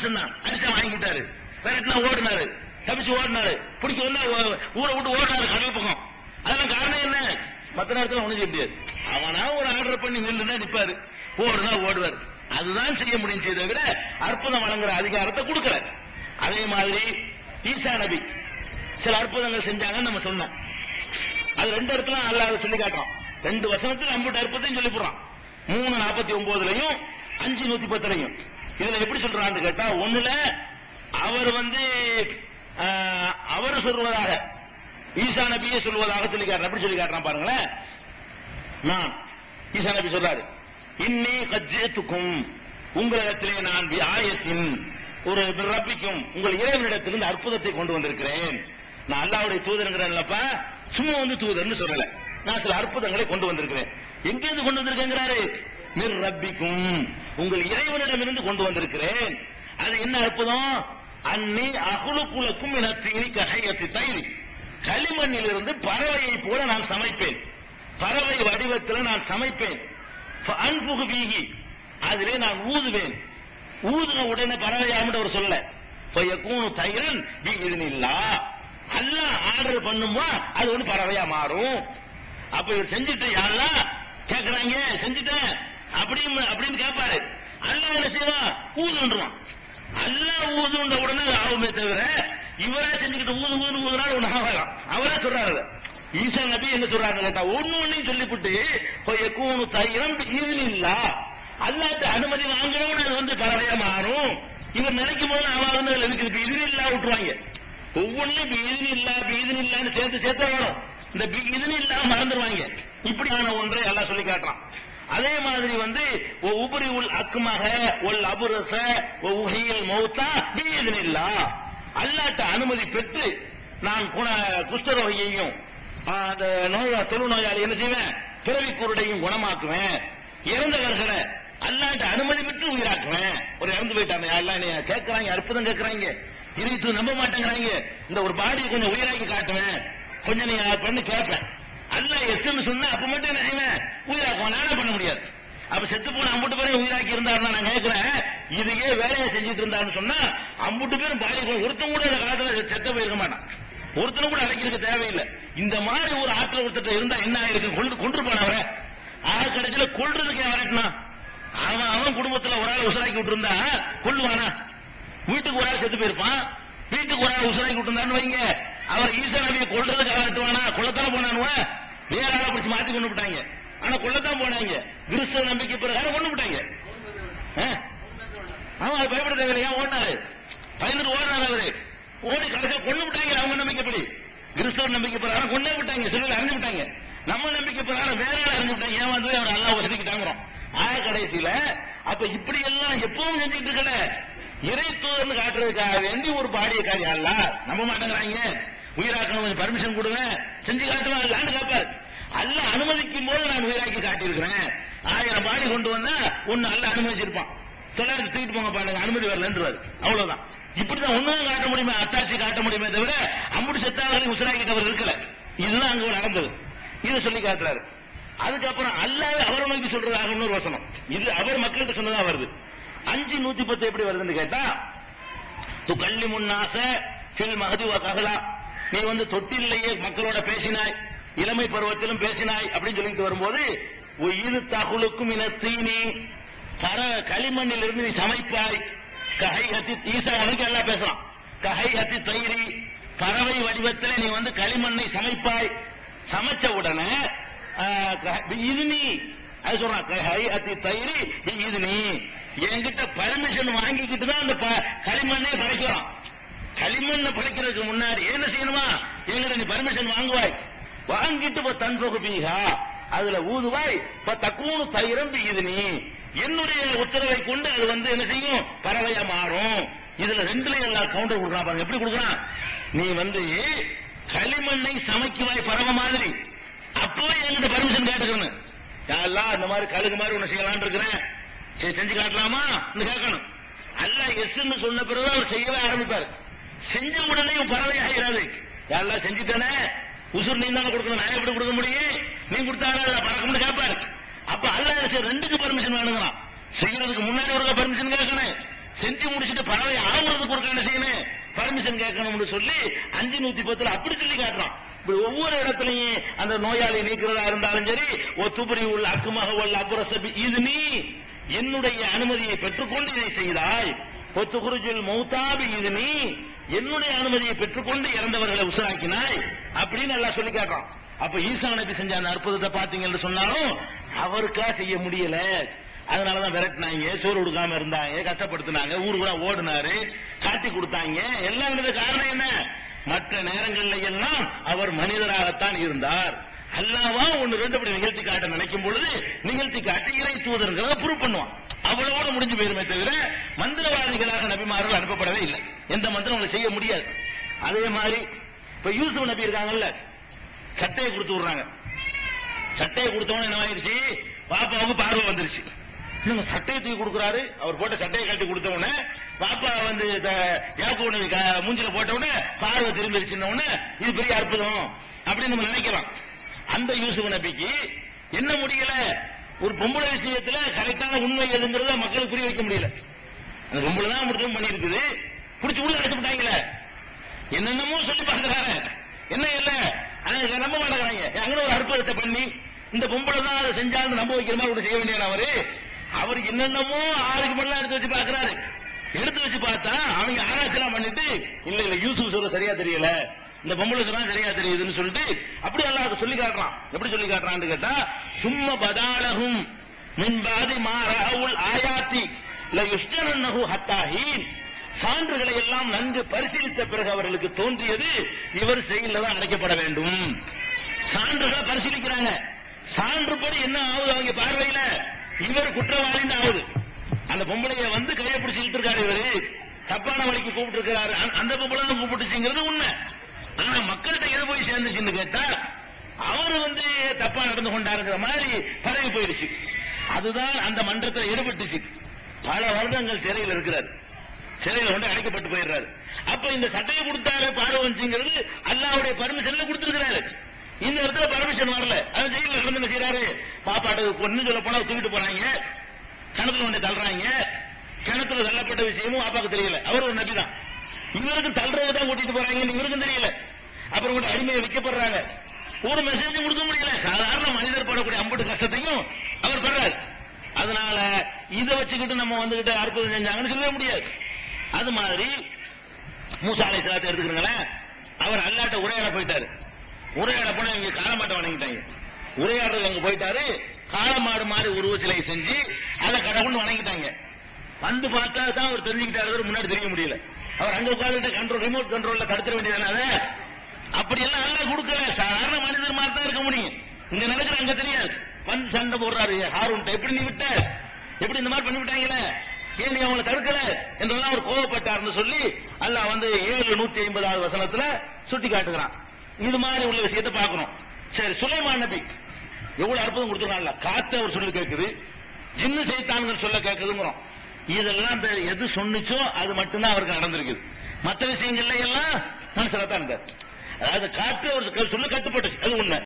மனுஷன் தான் அடிச்சா வாங்கிட்டாரு விரட்டினா ஓடினாரு தப்பிச்சு ஓடினாரு பிடிக்க வந்து ஊ- ஊரை விட்டு ஓடினாரு கடல் பக்கம் அதெல்லாம் காரணம் என்ன மத்த நேரத்துல ஒண்ணும் செய்ய முடியாது அவனா ஒரு ஆர்டர் பண்ணி நில்லுன்னா நிப்பாரு ஓடுனா ஓடுவார் அதுதான் செய்ய முடியும் செய்ததை விட அற்புதம் வழங்குற அதிகாரத்தை கொடுக்கல அதே மாதிரி ஈசா நபி சில அற்புதங்கள் செஞ்சாங்கன்னு நம்ம சொன்னோம் அது ரெண்டு இடத்துல அல்லாஹ் சொல்லி காட்டுறான் ரெண்டு வசனத்துல அம்புட்டு அற்புதத்தையும் சொல்லி போடுறான் மூணு நாற்பத்தி ஒன்பதுலயும் அஞ்சு நூத்தி பத்துலயும் இதுல எப்படி சொல்றான்னு கேட்டா ஒண்ணுல அவர் வந்து ஆஹ், அவர் சொல்வதாக ஈசா நபியே சொல்வதாக சொல்லி காட்டுறான் எப்படி சொல்லி காட்டுறான் பாருங்களேன் நான் ஈசா நபி சொல்றாரு இன்னி கஜேத்துக்கும் உங்களிடத்திலே நான் வி- ஆயத்தின் ஒரு ரப்பிக்கும் உங்கள் இறைவனிடத்திலிருந்து அற்புதத்தை கொண்டு வந்திருக்கிறேன் நான் அல்லாவுடைய தூதருங்கிறேன்லப்பா சும்மா வந்து தூதர்னு சொல்லல நான் சில அற்புதங்களை கொண்டு வந்திருக்கிறேன் எங்கிருந்து கொண்டு வந்திருக்கேங்கிறாரு மிர் ரப்பிக்கும் உங்கள் இறைவனிடமிருந்து கொண்டு வந்திருக்கிறேன் அது என்ன அற்புதம் அன்னி அகுலுக்குலக்கும் என தீனி ககையத்தி தைரி களிமண்ணிலிருந்து பறவையை போல நான் சமைப்பேன் பறவை வடிவத்தில் நான் சமைப்பேன் அன்புகு வீகி அதிலே நான் ஊதுவேன் ஊதுன உடனே பறவையாமட்டு அவர் சொல்ல கூணு தயிரன் இல்லா அல்லாஹ் ஆர்டர் பண்ணுமா அது ஒண்ணு பறவையா மாறும் அப்ப இவர் செஞ்சுட்டு யாரெல்லாம் கேக்குறாங்க செஞ்சுட்டேன் அப்படின்னு அப்படின்னு கேட்பாரு அல்லாஹ் என்ன செய்வான் ஊதுன்றான் அல்லாஹ் ஊதுன்ற உடனே அது ஆகுமே தவிர இவரே செஞ்சுக்கிட்டு ஊது ஊது ஊதுனாலும் ஒண்ணு ஆகலாம் அவரே சொல்றாரு அதை. ஈசா நபி என்ன சொல்றாங்க கேட்டா ஒண்ணு ஒண்ணையும் சொல்லிவிட்டு கூணு தயிரம் இது இல்லா அல்லாட்ட அனுமதி வாங்குறவன் அது வந்து பறவையா மாறும் இவர் நினைக்கும் போது அவன் வந்து அதுல இருக்குது இப்ப இது இல்லா விட்டுருவாங்க ஒவ்வொன்றும் பீதினி இல்லா பீதினி இல்லான்னு சேர்த்து சேர்த்து வரும் இந்த இதுன்னு இல்லாம மறந்துடுவாங்க இப்படியான ஒன்றை எல்லாம் சொல்லி காட்டுறான் அதே மாதிரி வந்து ஒ உபரி உள் அக்குமக ஒல் அபுரச ஒ உகையில் மௌத்தா பீதினி இல்லா அல்லாட்ட அனுமதி பெற்று நான் குண குஷ்டரோகியையும் ஆ, அந்த நோயா தொழு நோயாளி என்ன செய்வேன் பிறவி குருடையும் குணமாக்குவேன் இறந்தவர்களை அல்லாட்ட அனுமதி பெற்று உயிராக்குவேன் ஒரு இறந்து போயிட்டாங்க எல்லாம் என்னைய கேட்கறாங்க அற்புதம் கேட்கறாங்க இறைத்து நம்ப மாட்டேங்கிறாங்க இந்த ஒரு பாடியை கொஞ்சம் உயிராக்கி காட்டுவேன் கொஞ்சம் நீ பண்ணி கேட்பேன் அல்ல எஸ்ன்னு சொன்னா அப்ப மட்டும் என்ன செய்வேன் உயிராக்குவேன் நானே பண்ண முடியாது அப்ப செத்து போன அம்புட்டு பேரும் உயிராக்கி இருந்தாருன்னா நான் கேட்கிறேன் இதையே வேலையை செஞ்சுட்டு இருந்தாருன்னு சொன்னா அம்புட்டு பேரும் பாடி ஒருத்தன் கூட இந்த காலத்துல செத்த போயிருக்க மாட்டான் ஒருத்தனை கூட அழைக்கிறதுக்கு தேவையில்லை இந்த மாதிரி ஒரு ஆற்றல் ஒருத்தர் இருந்தா என்ன ஆயிருக்கு கொண்டு கொண்டிருப்பான் அவரை ஆக கடைசியில கொல்றதுக்கு ஏன் வரட்டினா அவன் அவன் குடும்பத்துல ஒரு ஆள் உசராக்கி விட்டுருந்தா கொல்லுவானா வீட்டுக்கு ஒரு ஆள் செத்து போயிருப்பான் வீட்டுக்கு ஒரு ஆள் உசராக்கி விட்டுருந்தான்னு வைங்க அவர் ஈசா நபியை கொல்றதுக்கு ஆகட்டுவானா கொல்லத்தான போனானுவா வேற ஆளை பிடிச்சு மாத்தி கொண்டு விட்டாங்க ஆனா கொல்லத்தான் போனாங்க கிறிஸ்தவ நம்பிக்கை பிரகாரம் கொண்டு விட்டாங்க ஆ? அவன் அது பயப்பட தேவையில்லை ஏன் ஓடினாரு பயந்துட்டு ஓடினாரு அவரு ஓடி கடைசியில் கொண்டு விட்டாங்க அவங்க நம்பிக்கைப்படி கிறிஸ்தவ நம்பிக்கை பிரகாரம் கொண்டே விட்டாங்க சிலர் அறிஞ்சு விட்டாங்க நம்ம நம்பிக்கை பிரகாரம் வேற ஆள் அறிஞ்சு விட்டாங்க ஏன் வந்து அவர் அல்லா வசதிக்கிட்டாங்கிறோம் ஆய கடைசியில அப்ப இப்படி எல்லாம் எப்பவும் செஞ்சுட்டு இருக்கல இறை தூதர்னு காட்டுறதுக்காக வேண்டி ஒரு பாடிய காரியம் அல்ல நம்ப மாட்டேங்கிறாங்க உயிராக்கணும் கொஞ்சம் பர்மிஷன் கொடுங்க செஞ்சு காட்டுவேன் அல்லான்னு கேட்பாரு அல்ல அனுமதிக்கும் போது நான் உயிராக்கி காட்டியிருக்கிறேன் ஆயிரம் பாடி கொண்டு வந்தா ஒன்னு அல்ல அனுமதிச்சிருப்பான் தொள்ளாயிரத்தி தூக்கிட்டு போங்க பாருங்க அனுமதி வரலன்றாரு அவ்வளவுதான் இப்படிதான் ஒண்ணும் காட்ட முடியுமே அத்தாட்சி காட்ட முடியுமே தவிர அம்புடி செத்தாவர்களையும் உசுராக்கிட்டவர் இருக்கல இதுதான் அங்க நடந்தது இதை சொல்லி காட்டுறாரு அதுக்கப்புறம் அல்லாஹ் அவரை நோக்கி சொல்றதாக இன்னொரு வசனம் இது அவர் மக்களுக்கு சொன்னதா வருது அஞ்சு நூத்தி பத்து எப்படி வருதுன்னு கேட்டா து கள்ளி முன்னாச ஃபில் மகதுவா ககலா நீ வந்து தொட்டிலேயே மக்களோட பேசினாய் இளமை பருவத்திலும் பேசினாய் அப்படின்னு சொல்லிட்டு வரும்போது இது தகுலுக்கும் இன தீனி பர களிமண்ணில் இருந்து நீ சமைப்பாய் கஹை ஹத்தி ஈசா உனக்கு எல்லாம் பேசலாம் கஹை ஹத்தி தயிரி பறவை வடிவத்தில் நீ வந்து களிமண்ணை சமைப்பாய் சமைச்ச உடனே ஆஹ், க- இது நீ அது சொல்றான் கஹை ஹத்தி தயிரி இது நீ என்கிட்ட பர்மிஷன் வாங்கிக்கிட்டு தான் அந்த ப- களிமண்ணே படைக்கிறோம் களிமண்ணை படைக்கிறதுக்கு முன்னாடி என்ன செய்யணுமா எங்கிட்ட நீ பர்மிஷன் வாங்குவாய் வாங்கிட்டு இப்ப தன்பகு பீகா அதுல ஊதுவாய் இப்ப தக்கூணு தயிரம் இது நீ என்னுடைய உத்தரவை கொண்டு அது வந்து என்ன செய்யும் பறவையா மாறும் இதுல ரெண்டுல எல்லா கவுண்டர் கொடுக்குறான் பாருங்க எப்படி கொடுக்குறான் நீ வந்து களிமண்ணை சமைக்குவாய் பறவை மாதிரி அப்போ என்கிட்ட பர்மிஷன் கேட்டுக்கணும் யாரெல்லாம் இந்த மாதிரி கழுகு மாதிரி ஒண்ணு செய்யலாம்னு இருக்கிறேன் சரி, செஞ்சு காட்டலாமா கேட்கணும் அல்ல எஸ்ன்னு சொன்ன பிறகு அவர் செய்யவே ஆரம்பிப்பார் செஞ்ச உடனே இவன் பறவை ஆகிறாது யாரெல்லாம் செஞ்சுட்டானே உசுர் நீ தானே கொடுக்கணும் நான் எப்படி கொடுக்க முடியும் நீ கொடுத்தாலும் பறக்கணும்னு கேட்பாரு அப்ப அல்ல சரி, ரெண்டுக்கு பர்மிஷன் வேணுங்களாம் செய்யறதுக்கு முன்னாடி ஒரு பர்மிஷன் கேட்கணும் செஞ்சு முடிச்சிட்டு பறவை ஆகுறதுக்கு ஒரு என்ன செய்யணும் பர்மிஷன் கேட்கணும்னு சொல்லி அஞ்சு நூத்தி பத்துல அப்படி சொல்லி காட்டுறான் இப்படி ஒவ்வொரு இடத்துலயும் அந்த நோயாளி நீக்கிறதா இருந்தாலும் சரி ஓ துபரி உள்ள அக்குமாக உள்ள அப்புரசபி இது நீ என்னுடைய அனுமதியை பெற்றுக்கொண்டு இதை செய்தாய் பொத்துகுருஜில் மௌத்தாபி இது நீ என்னுடைய அனுமதியை பெற்றுக்கொண்டு இறந்தவர்களை உசராக்கினாய் அப்படின்னு எல்லாம் சொல்லி காட்டுறான் அப்ப ஈசா நபி செஞ்ச அந்த அற்புதத்தை பாத்தீங்கன்னு சொன்னாலும் அவருக்கா செய்ய முடியல அதனாலதான் விரட்டினாங்க சோறு கொடுக்காம இருந்தாங்க கஷ்டப்படுத்தினாங்க ஊரு கூட ஓடினாரு காட்டி கொடுத்தாங்க எல்லாம் இருந்தது காரணம் என்ன மற்ற நேரங்கள்ல எல்லாம் அவர் மனிதராகத்தான் இருந்தார் அல்லாவா ஒன்னு ரெண்டு அப்படி நிகழ்த்தி காட்ட நினைக்கும் பொழுது நிகழ்த்தி காட்டி இறை தூதருங்கிறத ப்ரூவ் பண்ணுவான் அவ்வளவோட முடிஞ்சு போயிருமே தவிர மந்திரவாதிகளாக நபிமார்கள் அனுப்பப்படவே இல்லை எந்த மந்திரம் அவங்களை செய்ய முடியாது அதே மாதிரி இப்ப யூசுப் நபி இருக்காங்கல்ல சட்டையை கொடுத்து விடுறாங்க சட்டையை கொடுத்தவன என்ன ஆயிருச்சு பாப்பாவுக்கு பார்வை வந்துருச்சு இவங்க சட்டையை தூக்கி கொடுக்குறாரு அவர் போட்ட சட்டையை கட்டி கொடுத்த உடனே பாப்பா வந்து யாக்கு நபி க- மூஞ்சில போட்ட உடனே பார்வை திரும்பிருச்சுன்ன உடனே இது பெரிய அற்புதம் அப்படின்னு நம்ம நினைக்கலாம் அந்த யூசுப் நபிக்கு என்ன முடியல ஒரு பொம்பளை விஷயத்துல கரெக்டான உண்மை எதுங்கிறத மக்களுக்கு புரிய வைக்க முடியல அந்த பொம்பளை தான் முடிச்சு பண்ணி இருக்குது புடிச்சு உள்ள அடைச்சு விட்டாங்களே என்னென்னமோ சொல்லி பாக்குறாரு என்ன இல்ல அதை நம்ப மாட்டேங்கிறாங்க அங்கே ஒரு அற்புதத்தை பண்ணி இந்த பொம்பளை தான் அதை செஞ்சாலும் நம்ப வைக்கிற மாதிரி கூட செய்ய வேண்டிய அவரு அவருக்கு என்னென்னமோ ஆளுக்கு மட்டும் எடுத்து வச்சு பாக்குறாரு எடுத்து வச்சு பார்த்தா அவங்க ஆராய்ச்சிலாம் பண்ணிட்டு இல்ல இல்ல யூசுப் சொல்ல சரியா தெரியல இந்த பொம்பளை சொன்னா சரியா தெரியுதுன்னு சொல்லிட்டு அப்படி எல்லாம் சொல்லி காட்டுறான் எப்படி சொல்லி காட்டுறான்னு கேட்டா சும்மா பதாலகும் மின்பாதி மாறாவுல் ஆயாத்தி ல யுஷ்டனன்னஹு ஹத்தாஹீன் சான்றுகளை எல்லாம் நன்கு பரிசீலித்த பிறகு அவர்களுக்கு தோன்றியது இவர் செயலில் தான் அடைக்கப்பட வேண்டும் சான்றுகளை பரிசீலிக்கிறாங்க சான்றுபடி என்ன ஆகுது அவங்க பார்வையில இவர் குற்றவாளின்னு ஆகுது அந்த பொம்பளைய வந்து கையை பிடிச்சு இழுத்துருக்காரு இவரு தப்பான வழிக்கு கூப்பிட்டு இருக்காரு அந்த பொம்பளை தான் கூப்பிட்டுச்சுங்கிறது உண்மை ஆனா மக்கள்கிட்ட எது போய் சேர்ந்துச்சுன்னு கேட்டா அவரு வந்து தப்பா நடந்து கொண்டாருங்கிற மாதிரி பரவி போயிடுச்சு அதுதான் அந்த மன்றத்தில் ஈடுபட்டுச்சு பல வருடங்கள் சிறையில் இருக்கிறார் சிறையில் கொண்டு அடைக்கப்பட்டு போயிடுறாரு அப்ப இந்த சட்டையை கொடுத்தாரு பார்வஞ்சிங்கிறது அல்லாவுடைய பர்மிஷன்ல கொடுத்திருக்கிறாரு இந்த இடத்துல பர்மிஷன் வரல அது ஜெயில நடந்து என்ன செய்யறாரு பாப்பாட்டு பொண்ணு சொல்ல போனா தூக்கிட்டு போறாங்க கிணத்துல கொண்டு தள்ளுறாங்க கிணத்துல தள்ளப்பட்ட விஷயமும் பாப்பாக்கு தெரியல அவர் ஒரு நபி தான் இவருக்கு தள்ளுறது தான் கூட்டிட்டு போறாங்கன்னு இவருக்கும் தெரியல அப்புறம் கூட அடிமையை வைக்கப்படுறாங்க ஒரு மெசேஜ் கொடுக்க முடியல சாதாரண மனிதர் படக்கூடிய அம்புட்டு கஷ்டத்தையும் அவர் படுறாரு அதனால இதை வச்சுக்கிட்டு நம்ம வந்துகிட்டு அற்புதம் செஞ்சாங்கன்னு சொல்லவே முடியாது அது மாதிரி மூசா அலை சலாத்தை எடுத்துக்கிறீங்களேன் அவர் அல்லாட்ட உரையாட போயிட்டாரு உரையாட போனா இங்க காலமாட்டை வணங்கிட்டாங்க உரையாடுறது அங்க போயிட்டாரு காலமாடு மாதிரி உருவ சிலை செஞ்சு அதை கடவுள்னு வணங்கிட்டாங்க வந்து பார்த்தா தான் அவர் தெரிஞ்சுக்கிட்டாரு அவர் முன்னாடி தெரிய முடியல அவர் அங்க உட்கார்ந்துட்டு கண்ட்ரோல் ரிமோட் கண்ட்ரோல்ல தடுத்துட வேண்டியதானே அதை அப்படி எல்லாம் நல்லா கொடுக்கல சாதாரண மனிதர் மாதிரி தான் இருக்க முடியும் இங்க நடக்கிற அங்க தெரியாது வந்து சண்டை போடுறாரு ஹாரூன் எப்படி நீ விட்ட எப்படி இந்த மாதிரி பண்ணி விட்டாங்களே ஏன் நீ அவங்களை தடுக்கல என்றெல்லாம் அவர் கோவப்பட்டார்னு சொல்லி அல்லாஹ் வந்து ஏழு நூத்தி ஐம்பதாவது வசனத்துல சுட்டி காட்டுகிறான் இது மாதிரி உள்ள விஷயத்தை பார்க்கணும் சரி சுலைமான் நபி எவ்வளவு அற்புதம் கொடுத்துருக்காங்கல்ல காத்து அவர் சொல்லி கேட்குது ஜின்னு சைத்தான்கள் சொல்ல கேட்குதுங்கிறோம் இதெல்லாம் இந்த எது சொன்னுச்சோ அது மட்டும்தான் அவருக்கு நடந்திருக்குது மற்ற விஷயங்கள்ல எல்லாம் மனசுல தான் இருந்தார் அதாவது காத்து அவர் சொல்ல கட்டுப்பட்டுச்சு அது உண்மை